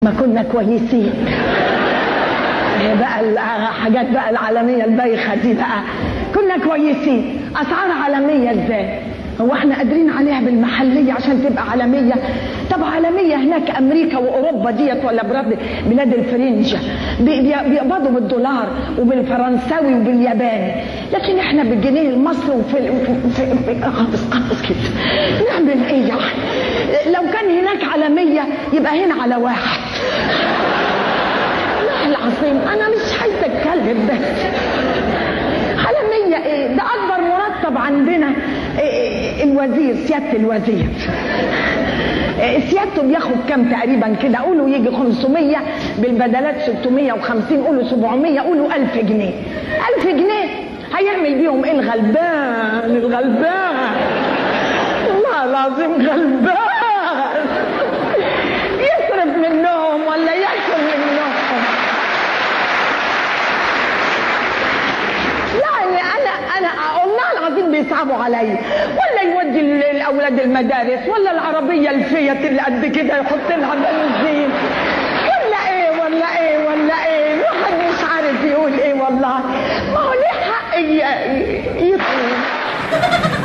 ما كنا كويسين إيه بقى الحاجات بقى العالمية البايخة دي بقى كنا كويسين أسعار عالمية إزاي هو احنا قادرين عليها بالمحلية عشان تبقى عالمية طب عالمية هناك أمريكا وأوروبا ديت ولا بلاد بلاد الفرنجة بي- بي- بيقبضوا بالدولار وبالفرنساوي وبالياباني لكن احنا بالجنيه المصري وفي في في قابس قابس كده نعمل ايه يعني لو كان هناك عالمية يبقى هنا على واحد والله العظيم انا مش عايزه اتكلم بس عالمية ايه ده اكبر مرتب عندنا إيه الوزير سيادة الوزير إيه سيادته بياخد كام تقريبا كده قولوا يجي 500 بالبدلات 650 قولوا 700 قولوا 1000 جنيه 1000 جنيه هيعمل بيهم ايه الغلبان الغلبان والله العظيم غلبان يصرف منهم ولا ياكل منهم يعني انا انا والله العظيم بيصعبوا عليا ولا يودي ال- الاولاد المدارس ولا العربيه الفيت اللي قد كده يحط لها بنزين ولا ايه ولا ايه ولا ايه الواحد مش عارف يقول ايه والله ما هو ليه حق ي- ي- يطلب